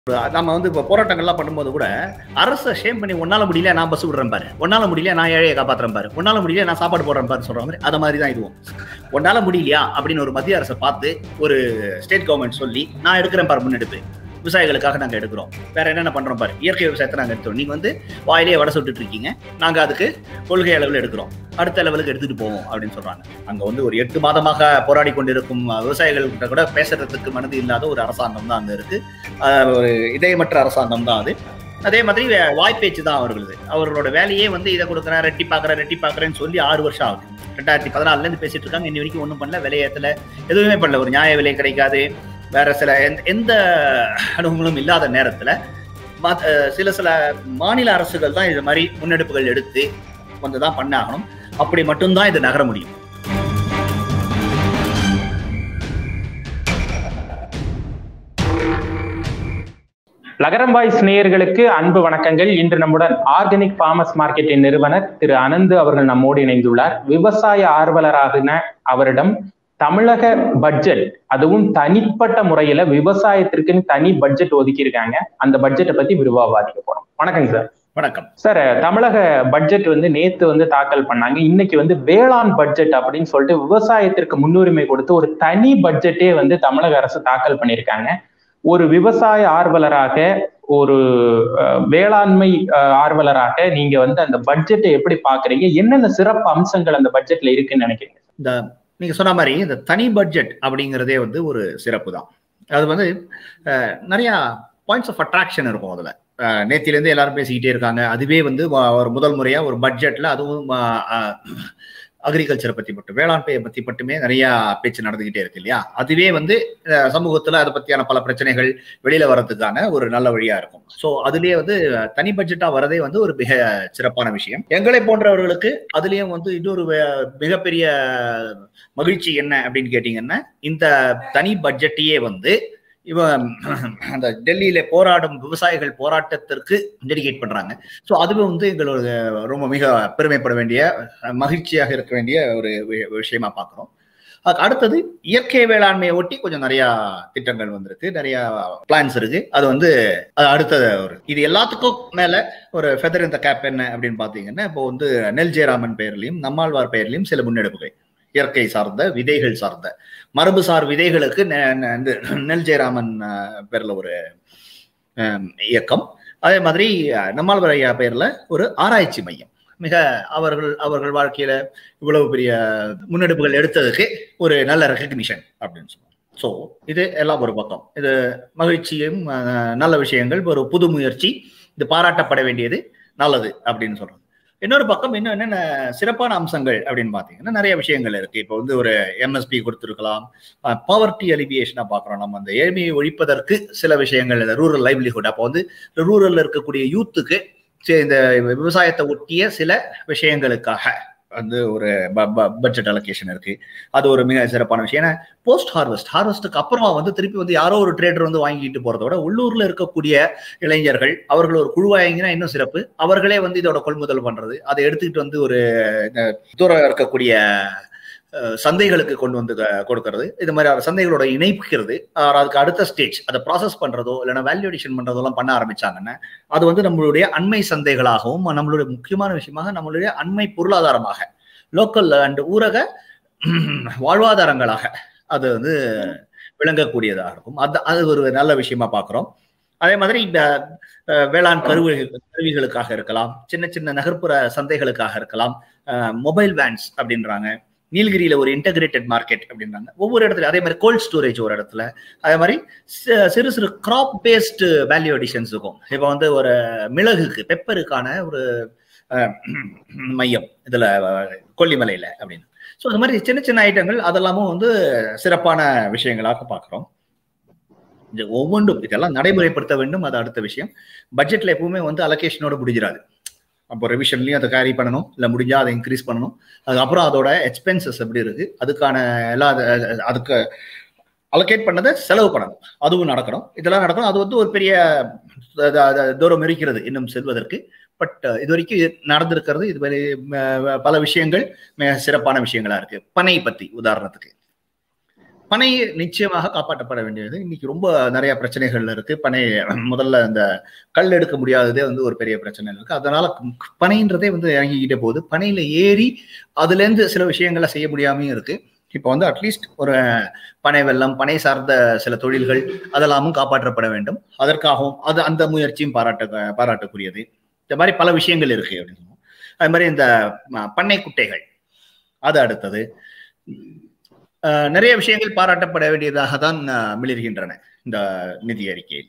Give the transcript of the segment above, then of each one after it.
நம்ம வந்து இப்போ போராட்டங்கள்லாம் பண்ணும்போது கூட அரசை ஷேம் பண்ணி ஒன்னால முடியல நான் பஸ் விடுறேன் பாரு ஒன்னால முடியல நான் ஏழையை காப்பாத்துறேன் பாரு ஒன்னால முடியல நான் சாப்பாடு போடுறேன் பாரு சொல்ற மாதிரி அது மாதிரி தான் இதுவும் ஒன்னால முடியலையா அப்படின்னு ஒரு மத்திய அரசை பார்த்து ஒரு ஸ்டேட் கவர்மெண்ட் சொல்லி நான் எடுக்கிறேன் பாரு முன்னெடுப்பு விவசாயிகளுக்காக நாங்க எடுக்கிறோம் வேற என்னென்ன பண்றோம் பாரு இயற்கை விவசாயத்தை நாங்க எடுத்தோம் நீங்க வந்து வாயிலே வடை சுட்டுட்டு இருக்கீங்க நாங்க அதுக்கு கொள்கை அளவில் எடுக்கிறோம் அடுத்த லெவலுக்கு எடுத்துட்டு போவோம் அப்படின்னு சொல்றாங்க அங்க வந்து ஒரு எட்டு மாதமாக போராடி கொண்டிருக்கும் விவசாயிகள் கிட்ட கூட பேசுறதுக்கு மனது இல்லாத ஒரு அரசாங்கம் தான் அங்க இருக்கு ஆஹ் ஒரு இதயமற்ற அரசாங்கம் தான் அது அதே மாதிரி வே- வாய்ப்பேச்சு தான் அவர்களது அவர்களோட வேலையே வந்து இதை கொடுக்குறேன் ரெட்டி பார்க்குறேன் ரெட்டி பார்க்குறேன்னு சொல்லி ஆறு வருஷம் ஆகுது ரெண்டாயிரத்தி பதினாலுல இருந்து பேசிட்டு இருக்காங்க இன்னி வரைக்கும் ஒன்றும் பண்ணல விலையேற்றல எதுவுமே பண்ணல ஒரு நியாய விலை கிடைக்காது வேற சில எந்த- எந்த அனுகூலமும் இல்லாத நேரத்துல மத்- அஹ் சில சில மாநில அரசுகள் தான் இது மாதிரி முன்னெடுப்புகள் எடுத்து வந்து தான் பண்ணாகணும் அப்படி மட்டும்தான் இது நகர முடியும் லகரம் வாய்ஸ் நேயர்களுக்கு அன்பு வணக்கங்கள் இன்று நம்முடன் ஆர்கானிக் ஃபார்மர்ஸ் மார்க்கெட்டின் நிறுவனர் திரு அனந்து அவர்கள் நம்மோடு இணைந்துள்ளார் விவசாய ஆர்வலராகின அவரிடம் தமிழக பட்ஜெட் அதுவும் தனிப்பட்ட முறையில விவசாயத்திற்குன்னு தனி பட்ஜெட் ஒதுக்கி இருக்காங்க அந்த பட்ஜெட்டை பத்தி விரிவா விவாதிக்க போறோம் வணக்கங்க சார் வணக்கம் சார் தமிழக பட்ஜெட் வந்து நேத்து வந்து தாக்கல் பண்ணாங்க இன்னைக்கு வந்து வேளாண் பட்ஜெட் அப்படின்னு சொல்லிட்டு விவசாயத்திற்கு முன்னுரிமை கொடுத்து ஒரு தனி பட்ஜெட்டே வந்து தமிழக அரசு தாக்கல் பண்ணியிருக்காங்க ஒரு விவசாய ஆர்வலராக ஒரு அஹ், வேளாண்மை அஹ், ஆர்வலராக நீங்க வந்து அந்த பட்ஜெட்டை எப்படி பாக்குறீங்க என்னென்ன சிறப்பு அம்சங்கள் அந்த பட்ஜெட்ல இருக்குன்னு நினைக்கிறீங்க இந்த நீங்க சொன்ன மாதிரி இந்த தனி பட்ஜெட் அப்படிங்கிறதே வந்து ஒரு சிறப்பு தான் அது வந்து அஹ், நிறைய பாயிண்ட்ஸ் ஆஃப் அட்ராக்ஷன் இருக்கும் அதுல அஹ், நேத்திலேருந்து எல்லாரும் பேசிக்கிட்டே இருக்காங்க அதுவே வந்து வ- ஒரு முதல் முறையா ஒரு பட்ஜெட்ல அதுவும் அக்ரிகல்ச்சரை பத்தி மட்டும் வேளாண் பே- பத்தி மட்டுமே நிறைய பேச்சு நடந்துகிட்டே இருக்கு இல்லையா அதுவே வந்து அஹ், சமூகத்துல அதை பத்தியான பல பிரச்சனைகள் வெளியில வர்றதுக்கான ஒரு நல்ல வழியா இருக்கும் ஸோ அதுலயே வந்து அஹ், தனி பட்ஜெட்டா வரதே வந்து ஒரு மிக சிறப்பான விஷயம் எங்களை போன்றவர்களுக்கு அதுலயும் வந்து இன்னொரு வே- மிகப்பெரிய மகிழ்ச்சி என்ன அப்படின்னு கேட்டீங்கன்னா இந்த தனி பட்ஜெட்டையே வந்து இவன் அந்த டெல்லியில போராடும் விவசாயிகள் போராட்டத்திற்கு டெடிகேட் பண்றாங்க ஸோ அதுவே வந்து எங்களோட ரொம்ப மிக பெருமைப்பட வேண்டிய அஹ், மகிழ்ச்சியாக இருக்க வேண்டிய ஒரு வி- விஷயமா பார்க்கிறோம் அதுக்கு அடுத்தது இயற்கை வேளாண்மையை ஒட்டி கொஞ்சம் நிறைய திட்டங்கள் வந்திருக்கு நிறைய பிளான்ஸ் இருக்கு அது வந்து அது அடுத்த ஒரு இது எல்லாத்துக்கும் மேல ஒரு ஃபெதர் இந்த கேப் என்ன அப்படின்னு பாத்தீங்கன்னா இப்போ வந்து நெல் ஜெயராமன் பெயர்லையும் நம்மாழ்வார் பெயர்லையும் சில முன்னெடுப்புகள் இயற்கை சார்ந்த விதைகள் சார்ந்த மரபுசார் விதைகளுக்கு நெ- நெ- இந்த நெல் ஜெயராமன் அஹ், பேர்ல ஒரு அஹ், இயக்கம் அதே மாதிரி அஹ், நம்மாழ்வார் ஐயா பேர்ல ஒரு ஆராய்ச்சி மையம் மிக அவர்கள் அவர்கள் வாழ்க்கையில இவ்வளவு பெரிய முன்னெடுப்புகள் எடுத்ததுக்கு ஒரு நல்ல ரெக்கக்னிஷன் அப்படின்னு சொல்லுவோம் ஸோ இது எல்லாம் ஒரு பக்கம் இது மகிழ்ச்சியும் அஹ், நல்ல விஷயங்கள் ஒரு புது முயற்சி இது பாராட்டப்பட வேண்டியது நல்லது அப்படின்னு சொல்றோம் இன்னொரு பக்கம் இன்னும் என்னென்ன சிறப்பான அம்சங்கள் அப்படின்னு பார்த்தீங்கன்னா நிறைய விஷயங்கள் இருக்கு இப்போ வந்து ஒரு எம்எஸ்பி கொடுத்துருக்கலாம் பவர்ட்டி அலிவியேஷனா பார்க்குறோம் நம்ம அந்த ஏழ்மையை ஒழிப்பதற்கு சில விஷயங்கள் இந்த ரூரல் லைவ்லிஹுட் அப்போ வந்து ரூரல்ல இருக்கக்கூடிய யூத்துக்கு இந்த விவசாயத்தை ஒட்டிய சில விஷயங்களுக்காக வந்து ஒரு பட்ஜெட் அலோகேஷன் இருக்கு அது ஒரு மிக சிறப்பான விஷயம் ஏன்னா போஸ்ட் ஹார்வெஸ்ட் ஹார்வெஸ்ட்டுக்கு அப்புறமா வந்து திருப்பி வந்து யாரோ ஒரு ட்ரேடர் வந்து வாங்கிட்டு போறத விட உள்ளூர்ல இருக்கக்கூடிய இளைஞர்கள் அவர்கள் ஒரு குழுவாங்கினா இன்னும் சிறப்பு அவர்களே வந்து இதோட கொள்முதல் பண்றது அதை எடுத்துக்கிட்டு வந்து ஒரு இந்த தூரம் இருக்கக்கூடிய அஹ், சந்தைகளுக்கு கொண்டு வந்து க- கொடுக்கறது இது மாதிரி அந்த சந்தைகளோட இணைப்பிக்கிறது அஹ், அதுக்கு அடுத்த ஸ்டேஜ் அதை ப்ராசஸ் பண்றதோ இல்லைன்னா வேல்யூ அடிஷன் பண்றதெல்லாம் பண்ண ஆரம்பிச்சாங்கன்னா அது வந்து நம்மளுடைய அண்மை சந்தைகளாகவும் நம்மளுடைய முக்கியமான விஷயமாக நம்மளுடைய அண்மை பொருளாதாரமாக லோக்கல் அண்ட் ஊரக வாழ்வாதாரங்களாக அது வந்து விளங்கக்கூடியதாக இருக்கும் அது அது ஒரு நல்ல விஷயமா பார்க்குறோம் அதே மாதிரி இந்த அஹ், வேளாண் கருவி கருவிகளுக்காக இருக்கலாம் சின்ன சின்ன நகர்ப்புற சந்தைகளுக்காக இருக்கலாம் மொபைல் வேன்ஸ் அப்படின்றாங்க நீலகிரியில ஒரு இன்டகிரேட்டட் மார்க்கெட் அப்படின்றாங்க ஒவ்வொரு இடத்துல அதே மாதிரி கோல்ட் ஸ்டோரேஜ் ஒரு இடத்துல அதே மாதிரி சி- சிறு சிறு கிராப் பேஸ்டு வேல்யூ அடிஷன்ஸ் இருக்கும் இப்போ வந்து ஒரு மிளகுக்கு பெப்பருக்கான ஒரு அஹ், மையம் இதுல அஹ், கொல்லிமலையில அப்படின்னு ஸோ இந்த மாதிரி சின்ன சின்ன ஐட்டங்கள் அதெல்லாமும் வந்து சிறப்பான விஷயங்களாக பார்க்குறோம் இது ஒவ்வொன்றும் இதெல்லாம் நடைமுறைப்படுத்த வேண்டும் அது அடுத்த விஷயம் பட்ஜெட்ல எப்பவுமே வந்து அலோகேஷனோட முடிஞ்சிடாது அப்போ ரெவிஷன்லையும் அதை கேரி பண்ணணும் இல்லை முடிஞ்சா அதை இன்க்ரீஸ் பண்ணணும் அதுக்கப்புறம் அதோட எக்ஸ்பென்சஸ் எப்படி இருக்கு அதுக்கான எல்லா அது- அதுக்கு அலோகேட் பண்ணதை செலவு பண்ணணும் அதுவும் நடக்கணும் இதெல்லாம் நடக்கணும் அது வந்து ஒரு பெரிய அது- அது தூரம் இருக்கிறது இன்னும் செல்வதற்கு பட் இது வரைக்கும் இது நடந்திருக்கிறது இது மாதிரி ம- பல விஷயங்கள் மிக சிறப்பான விஷயங்களா இருக்கு பனை பத்தி உதாரணத்துக்கு பனை நிச்சயமாக காப்பாற்றப்பட வேண்டியது இன்னைக்கு ரொம்ப நிறைய பிரச்சனைகள் இருக்கு பனை முதல்ல இந்த கல் எடுக்க முடியாததே வந்து ஒரு பெரிய பிரச்சனை இருக்கு அதனால பனைன்றதே வந்து இறங்கிக்கிட்டே போகுது பனையில ஏறி அதுல இருந்து சில விஷயங்களை செய்ய முடியாமையும் இருக்கு இப்போ வந்து அட்லீஸ்ட் ஒரு பனை வெள்ளம் பனை சார்ந்த சில தொழில்கள் அதெல்லாமும் காப்பாற்றப்பட வேண்டும் அதற்காகவும் அது அந்த முயற்சியும் பாராட்ட பாராட்டக்கூடியது இந்த மாதிரி பல விஷயங்கள் இருக்கு அப்படின்னு சொல்லுவோம் அது மாதிரி இந்த பண்ணை குட்டைகள் அது அடுத்தது நிறைய விஷயங்கள் பாராட்டப்பட வேண்டியதாக தான் மிளிர்கின்றன இந்த நிதி அறிக்கையில்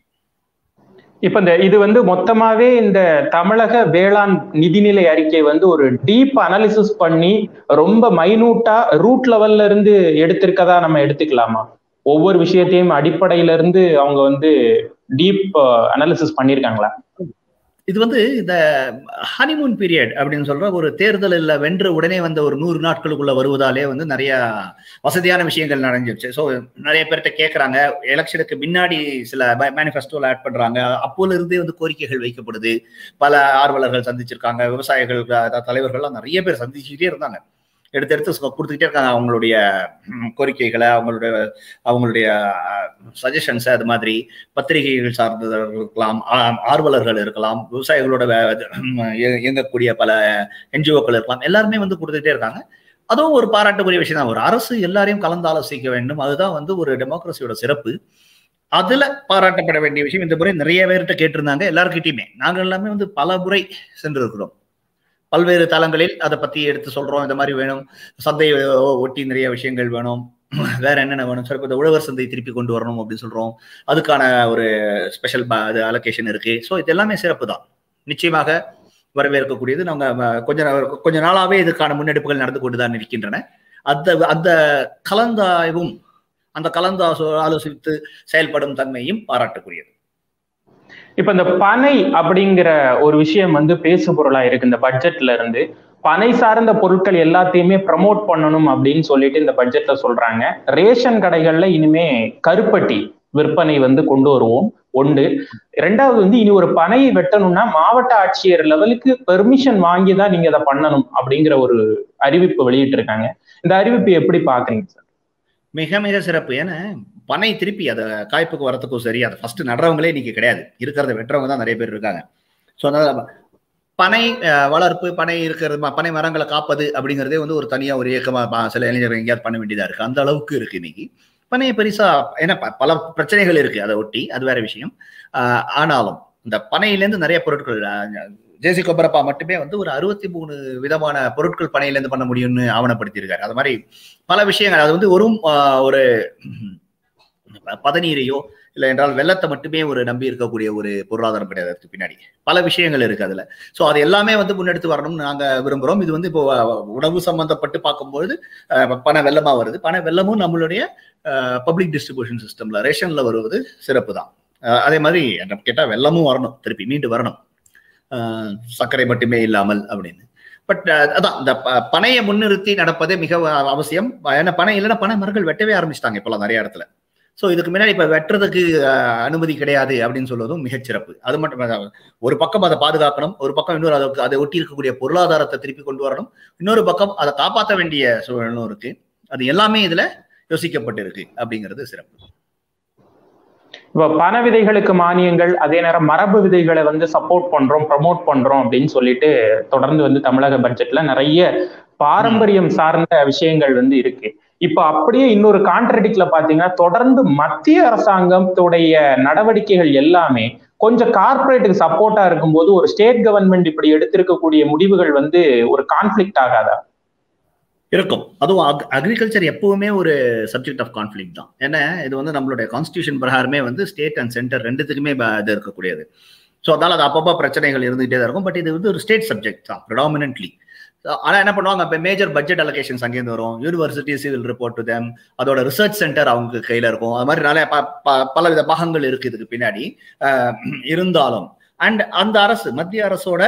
இப்ப இந்த இது வந்து மொத்தமாவே இந்த தமிழக வேளாண் நிதிநிலை அறிக்கை வந்து ஒரு டீப் அனாலிசிஸ் பண்ணி ரொம்ப மைனூட்டா ரூட் லெவல்ல இருந்து எடுத்திருக்கதா நம்ம எடுத்துக்கலாமா ஒவ்வொரு விஷயத்தையும் அடிப்படையில இருந்து அவங்க வந்து டீப் அனாலிசிஸ் பண்ணிருக்காங்களா இது வந்து இந்த ஹனிமூன் பீரியட் அப்படின்னு சொல்ற ஒரு தேர்தலில் வென்று உடனே வந்த ஒரு நூறு நாட்களுக்குள்ள வருவதாலே வந்து நிறைய வசதியான விஷயங்கள் நடந்துருச்சு ஸோ நிறைய பேர்கிட்ட கேட்குறாங்க எலெக்ஷனுக்கு முன்னாடி சில மேனிஃபெஸ்டோவில் ஆட் பண்றாங்க அப்போல இருந்தே வந்து கோரிக்கைகள் வைக்கப்படுது பல ஆர்வலர்கள் சந்திச்சிருக்காங்க விவசாயிகள் தலைவர்கள்லாம் நிறைய பேர் சந்திச்சுக்கிட்டே இருந்தாங்க எடுத்து எடுத்து கொடுத்துக்கிட்டே இருக்காங்க அவங்களுடைய கோரிக்கைகளை அவங்களுடைய அவங்களுடைய சஜஷன்ஸ் அது மாதிரி பத்திரிகைகள் சார்ந்தவர்கள் இருக்கலாம் ஆர்வலர்கள் இருக்கலாம் விவசாயிகளோட இயங்கக்கூடிய பல என்ஜிஓக்கள் இருக்கலாம் எல்லாருமே வந்து கொடுத்துக்கிட்டே இருக்காங்க அதுவும் ஒரு பாராட்டுக்குரிய விஷயம் தான் ஒரு அரசு எல்லாரையும் கலந்து ஆலோசிக்க வேண்டும் அதுதான் வந்து ஒரு டெமோக்ரஸியோட சிறப்பு அதுல பாராட்டப்பட வேண்டிய விஷயம் இந்த முறை நிறைய பேர்கிட்ட கேட்டிருந்தாங்க எல்லாருக்கிட்டையுமே நாங்கள் எல்லாமே வந்து பல முறை சென்றிருக்கிறோம் பல்வேறு தளங்களில் அதை பத்தி எடுத்து சொல்றோம் இந்த மாதிரி வேணும் சந்தையை ஒட்டி நிறைய விஷயங்கள் வேணும் வேற என்னென்ன வேணும் சார் இந்த உழவர் சந்தை திருப்பி கொண்டு வரணும் அப்படின்னு சொல்றோம் அதுக்கான ஒரு ஸ்பெஷல் அது அலோகேஷன் இருக்கு ஸோ இது எல்லாமே சிறப்பு தான் நிச்சயமாக வரவேற்கக்கூடியது நாங்கள் கொஞ்ச கொஞ்ச நாளாவே இதுக்கான முன்னெடுப்புகள் நடந்து கொண்டு தான் இருக்கின்றன அந்த அந்த கலந்தாய்வும் அந்த கலந்து ஆலோசித்து செயல்படும் தன்மையும் பாராட்டுக்குரியது இப்ப இந்த பனை அப்படிங்கிற ஒரு விஷயம் வந்து பேசு பொருளா இருக்கு இந்த பட்ஜெட்ல இருந்து பனை சார்ந்த பொருட்கள் எல்லாத்தையுமே ப்ரமோட் பண்ணணும் அப்படின்னு சொல்லிட்டு இந்த பட்ஜெட்ல சொல்றாங்க ரேஷன் கடைகள்ல இனிமே கருப்பட்டி விற்பனை வந்து கொண்டு வருவோம் ஒன்று ரெண்டாவது வந்து இனி ஒரு பனையை வெட்டணும்னா மாவட்ட ஆட்சியர் லெவலுக்கு பெர்மிஷன் வாங்கி தான் நீங்க அதை பண்ணணும் அப்படிங்கிற ஒரு அறிவிப்பு வெளியிட்டு இருக்காங்க இந்த அறிவிப்பு எப்படி பாக்குறீங்க சார் மிக மிக சிறப்பு ஏன்னா பனை திருப்பி அதை காய்ப்புக்கு வரத்துக்கும் சரி அதை ஃபர்ஸ்ட் நடுறவங்களே இன்னைக்கு கிடையாது இருக்கிறத வெட்டுறவங்க தான் நிறைய பேர் இருக்காங்க ஸோ அதனால பனை வளர்ப்பு பனை இருக்கிறது பனை மரங்களை காப்பது அப்படிங்கிறதே வந்து ஒரு தனியாக ஒரு இயக்கமாக சில இளைஞர்கள் எங்கேயாவது பண்ண வேண்டியதாக இருக்குது அந்த அளவுக்கு இருக்கு இன்னைக்கு பனையை பெருசா ஏன்னா பல பிரச்சனைகள் இருக்கு அதை ஒட்டி அது வேற விஷயம் ஆனாலும் இந்த பனையிலேருந்து நிறைய பொருட்கள் ஜேசி கொப்பரப்பா மட்டுமே வந்து ஒரு அறுபத்தி மூணு விதமான பொருட்கள் பனையிலேருந்து பண்ண முடியும்னு ஆவணப்படுத்தியிருக்காரு அது மாதிரி பல விஷயங்கள் அது வந்து ஒரு ஒரு பதநீரையோ இல்லை என்றால் வெள்ளத்தை மட்டுமே ஒரு நம்பி இருக்கக்கூடிய ஒரு பொருளாதாரம் கிடையாது அதுக்கு பின்னாடி பல விஷயங்கள் இருக்கு அதுல ஸோ அது எல்லாமே வந்து முன்னெடுத்து வரணும்னு நாங்க விரும்புறோம் இது வந்து இப்போ உணவு சம்பந்தப்பட்டு பார்க்கும்போது பண வெள்ளமா வருது பண வெள்ளமும் நம்மளுடைய பப்ளிக் டிஸ்ட்ரிபியூஷன் சிஸ்டம்ல ரேஷன்ல வருவது சிறப்பு தான் அதே மாதிரி கேட்டா வெள்ளமும் வரணும் திருப்பி மீண்டு வரணும் சர்க்கரை மட்டுமே இல்லாமல் அப்படின்னு பட் அதான் இந்த பனையை முன்னிறுத்தி நடப்பதே மிக அவசியம் ஏன்னா பனை இல்லைன்னா பனை மரங்கள் வெட்டவே ஆரம்பிச்சிட்டாங்க இப்போலாம் நிறைய இடத்துல ஸோ இதுக்கு முன்னாடி இப்போ வெட்டுறதுக்கு அனுமதி கிடையாது அப்படின்னு சொல்வதும் மிகச்சிறப்பு அது மட்டும் ஒரு பக்கம் அதை பாதுகாக்கணும் ஒரு பக்கம் இன்னொரு அதற்கு அதை ஒட்டி இருக்கக்கூடிய பொருளாதாரத்தை திருப்பி கொண்டு வரணும் இன்னொரு பக்கம் அதை காப்பாற்ற வேண்டிய சூழலும் இருக்கு அது எல்லாமே இதுல யோசிக்கப்பட்டிருக்கு அப்படிங்கிறது சிறப்பு இப்போ பண விதைகளுக்கு மானியங்கள் அதே நேரம் மரபு விதைகளை வந்து சப்போர்ட் பண்றோம் ப்ரமோட் பண்றோம் அப்படின்னு சொல்லிட்டு தொடர்ந்து வந்து தமிழக பட்ஜெட்ல நிறைய பாரம்பரியம் சார்ந்த விஷயங்கள் வந்து இருக்கு இப்ப அப்படியே இன்னொரு கான்ட்ரடிக்ட்ல பாத்தீங்கன்னா தொடர்ந்து மத்திய அரசாங்கத்துடைய நடவடிக்கைகள் எல்லாமே கொஞ்சம் கார்பரேட்டுக்கு சப்போர்ட்டா இருக்கும்போது ஒரு ஸ்டேட் கவர்மெண்ட் இப்படி எடுத்திருக்கக்கூடிய முடிவுகள் வந்து ஒரு கான்ஃபிளிக்ட் ஆகாதா இருக்கும் அதுவும் அக்ரிகல்ச்சர் எப்பவுமே ஒரு சப்ஜெக்ட் ஆஃப் கான்ஃபிளிக் தான் ஏன்னா இது வந்து நம்மளுடைய கான்ஸ்டியூஷன் பிரகாரமே வந்து ஸ்டேட் அண்ட் சென்டர் ரெண்டுத்துக்குமே இது இருக்கக்கூடியது ஸோ அதனால அது அப்பப்போ பிரச்சனைகள் இருந்துகிட்டே தான் இருக்கும் பட் இது வந்து ஒரு ஸ்டேட் சப்ஜெக்ட் தான் ப்ரிடாமினன்ட்லி ஆனால் என்ன பண்ணுவாங்க இப்போ மேஜர் பட்ஜெட் அலோகேஷன்ஸ் அங்கேருந்து வரும் university civil report to them அதோட ரிசர்ச் சென்டர் அவங்க கையில் இருக்கும் அது மாதிரி நிறைய பல வித பாகங்கள் இருக்கு இதுக்கு பின்னாடி இருந்தாலும் அண்ட் அந்த அரசு மத்திய அரசோட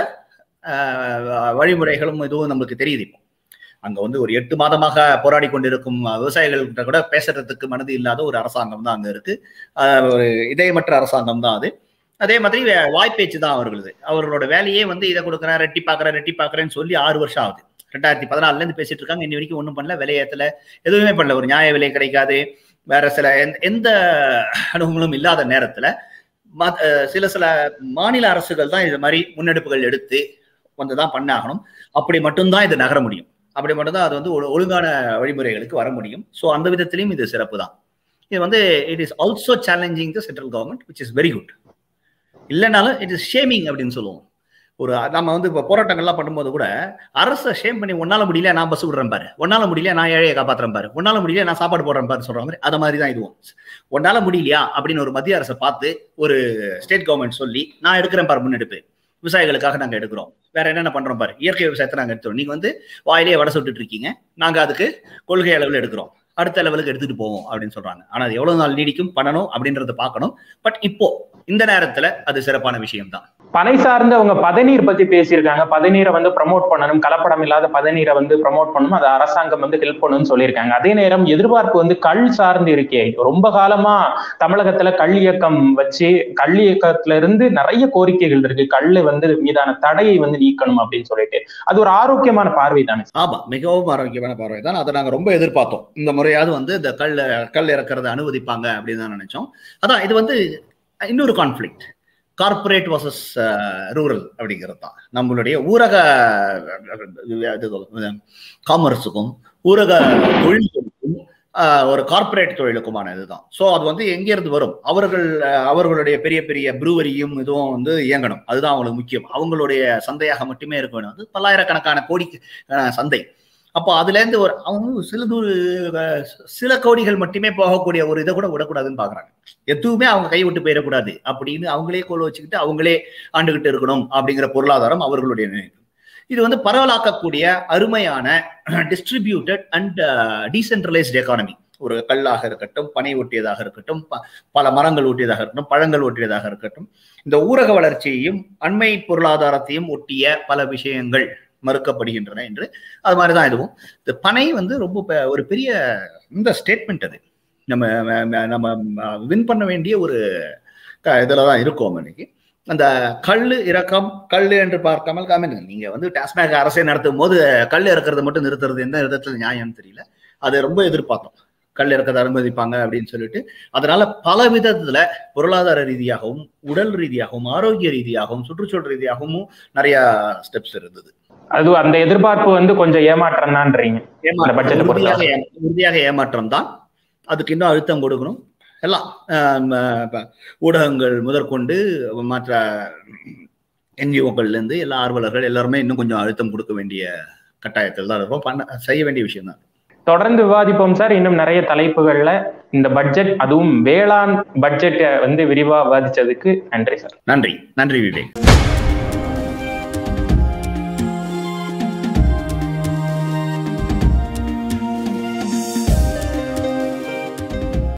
வழிமுறைகளும் இதுவும் நம்மளுக்கு தெரியுது இப்போ அங்க வந்து ஒரு எட்டு மாதமாக போராடி கொண்டிருக்கும் விவசாயிகள்கிட்ட கூட பேசுறதுக்கு மனது இல்லாத ஒரு அரசாங்கம் தான் அங்க இருக்கு ஒரு இதயமற்ற அரசாங்கம் தான் அது அதே மாதிரி வாய்ப்பேச்சு தான் அவர்களது அவர்களோட வேலையே வந்து இதை கொடுக்குறேன் ரெட்டி பார்க்குறேன் ரெட்டி பார்க்குறேன்னு சொல்லி ஆறு வருஷம் ஆகுது ரெண்டாயிரத்தி பதினாலுல இருந்து பேசிட்டு இருக்காங்க இன்னி வரைக்கும் ஒன்றும் பண்ணல விலையத்துல எதுவுமே பண்ணல ஒரு நியாய விலை கிடைக்காது வேற சில எந்த- எந்த அனுபவங்களும் இல்லாத நேரத்துல ம- அஹ் சில சில மாநில அரசுகள் தான் இது மாதிரி முன்னெடுப்புகள் எடுத்து வந்து தான் பண்ணாகணும் அப்படி மட்டும்தான் இது நகர முடியும் அப்படி மட்டும்தான் அது வந்து ஒரு ஒழுங்கான வழிமுறைகளுக்கு வர முடியும் ஸோ அந்த விதத்திலையும் இது சிறப்பு தான் இது வந்து it is also challenging the central government which is very good இல்லைனாலும் இட் இஸ் ஷேமிங் அப்படின்னு சொல்லுவோம் ஒரு நம்ம வந்து இப்போ போராட்டங்கள்லாம் பண்ணும்போது கூட அரசை ஷேம் பண்ணி உன்னால முடியல நான் பஸ் விடுறேன் பாரு உன்னால முடியல நான் ஏழையை காப்பாத்துறேன் பாரு உன்னால முடியல நான் சாப்பாடு போடுறேன் பாரு சொல்ற மாதிரி அது மாதிரி தான் இதுவும் உன்னால முடியலையா அப்படின்னு ஒரு மத்திய அரசை பார்த்து ஒரு ஸ்டேட் கவர்மெண்ட் சொல்லி நான் எடுக்கிறேன் பாரு முன்னெடுப்பு விவசாயிகளுக்காக நாங்க எடுக்கிறோம் வேற என்னென்ன பண்றோம் பாரு இயற்கை விவசாயத்தை நாங்க எடுத்துறோம் நீங்க வந்து வாயிலேயே வடை சுட்டுட்டு இருக்கீங்க நாங்க அதுக்கு கொள்கை அளவில் எடுக்கிறோம் அடுத்த லெவலுக்கு எடுத்துட்டு போவோம் அப்படின்னு சொல்றாங்க ஆனா அது எவ்வளவு நாள் நீடிக்கும் பண்ணணும் அப்படின்றத பார்க்கணும் பட் இப்போ இந்த நேரத்துல அது சிறப்பான விஷயம் தான் பனை சார்ந்து அவங்க பதநீர் பத்தி பேசியிருக்காங்க பதநீரை வந்து ப்ரமோட் பண்ணணும் கலப்படம் இல்லாத பதநீரை வந்து ப்ரமோட் பண்ணணும் அது அரசாங்கம் வந்து ஹெல்ப் பண்ணணும்னு சொல்லியிருக்காங்க அதே நேரம் எதிர்பார்ப்பு வந்து கள் சார்ந்து இருக்கே ரொம்ப காலமா தமிழகத்துல கள் இயக்கம் வச்சு கள் இயக்கத்துல இருந்து நிறைய கோரிக்கைகள் இருக்கு கல்லு வந்து மீதான தடையை வந்து நீக்கணும் அப்படின்னு சொல்லிட்டு அது ஒரு ஆரோக்கியமான பார்வை தானே ஆமா மிகவும் ஆரோக்கியமான பார்வை தான் அதை நாங்க ரொம்ப எதிர்பார்த்தோம் இந்த முறையாவது வந்து இந்த கல் கல் இறக்கிறத அனுமதிப்பாங்க அப்படின்னு தான் நினைச்சோம் அதான் இது வந்து இன்னொரு கான்ஃபிளிக்ட் கார்பரேட் வர்சஸ் ரூரல் அப்படிங்கிறது தான் நம்மளுடைய ஊரக காமர்ஸுக்கும் ஊரக தொழில்களுக்கும் ஆஹ், ஒரு கார்ப்பரேட் தொழிலுக்குமான இதுதான் ஸோ அது வந்து எங்கேருந்து வரும் அவர்கள் அஹ், அவர்களுடைய பெரிய பெரிய ப்ரூவரியும் இதுவும் வந்து இயங்கணும் அதுதான் அவங்களுக்கு முக்கியம் அவங்களுடைய சந்தையாக மட்டுமே இருக்க வேணும் அது பல்லாயிரக்கணக்கான கோடி அஹ், சந்தை அப்போ அதுல இருந்து ஒரு அவங்க சில தூர அஹ், சில கோடிகள் மட்டுமே போகக்கூடிய ஒரு இதை கூட விடக்கூடாதுன்னு பாக்குறாங்க எதுவுமே அவங்க கை விட்டு போயிடக்கூடாது அப்படின்னு அவங்களே கோல் வச்சுக்கிட்டு அவங்களே ஆண்டுகிட்டு இருக்கணும் அப்படிங்கிற பொருளாதாரம் அவர்களுடைய நினைப்பு இது வந்து பரவலாக்கக்கூடிய அருமையான டிஸ்ட்ரிபியூட்டட் அண்ட் டீசென்ட்ரலைஸ்ட் எக்கானமி ஒரு கல்லாக இருக்கட்டும் பனை ஒட்டியதாக இருக்கட்டும் ப- பல மரங்கள் ஒட்டியதாக இருக்கட்டும் பழங்கள் ஒட்டியதாக இருக்கட்டும் இந்த ஊரக வளர்ச்சியையும் அண்மை பொருளாதாரத்தையும் ஒட்டிய பல விஷயங்கள் மறுக்கப்படுகின்றன என்று அது மாதிரி தான் இதுவும் இந்த பனை வந்து ரொம்ப பெ- ஒரு பெரிய இந்த ஸ்டேட்மெண்ட் அது நம்ம ம- ம- நம்ம வின் பண்ண வேண்டிய ஒரு க- இதுல தான் இருக்கோம் இன்னைக்கு அந்த கல் இறக்கம் கல் என்று பார்க்காமல் காமிங்க நீங்க வந்து டாஸ்மாக் அரசை நடத்தும் போது கல் இறக்கிறத மட்டும் நிறுத்துறது எந்த விதத்துல நியாயம்னு தெரியல அதை ரொம்ப எதிர்பார்த்தோம் கல் இறக்கத்தை அனுமதிப்பாங்க அப்படின்னு சொல்லிட்டு அதனால பல விதத்துல பொருளாதார ரீதியாகவும் உடல் ரீதியாகவும் ஆரோக்கிய ரீதியாகவும் சுற்றுச்சூழல் ரீதியாகவும் நிறைய ஸ்டெப்ஸ் இருந்தது அது அந்த எதிர்பார்ப்பு வந்து கொஞ்சம் ஏமாற்றம் தான்றீங்க இந்த budget அ பொறுத்தவரை. உறுதியாக ஏ- உறுதியாக ஏமாற்றம் தான் அதுக்கு இன்னும் அழுத்தம் கொடுக்கணும் எல்லாம் ஆம், அஹ், இப்ப ஊடகங்கள் முதற்கொண்டு மற்ற என்ஜிஓக்கள்ல இருந்து எல்லா ஆர்வலர்கள் எல்லாருமே இன்னும் கொஞ்சம் அழுத்தம் கொடுக்க வேண்டிய கட்டாயத்தில் தான் இருக்கும் பண்ண செய்ய வேண்டிய விஷயம் தான் தொடர்ந்து விவாதிப்போம் சார் இன்னும் நிறைய தலைப்புகள்ல இந்த பட்ஜெட் அதுவும் வேளாண் பட்ஜெட்டை வந்து விரிவா விவாதிச்சதுக்கு நன்றி சார் நன்றி நன்றி விவேக்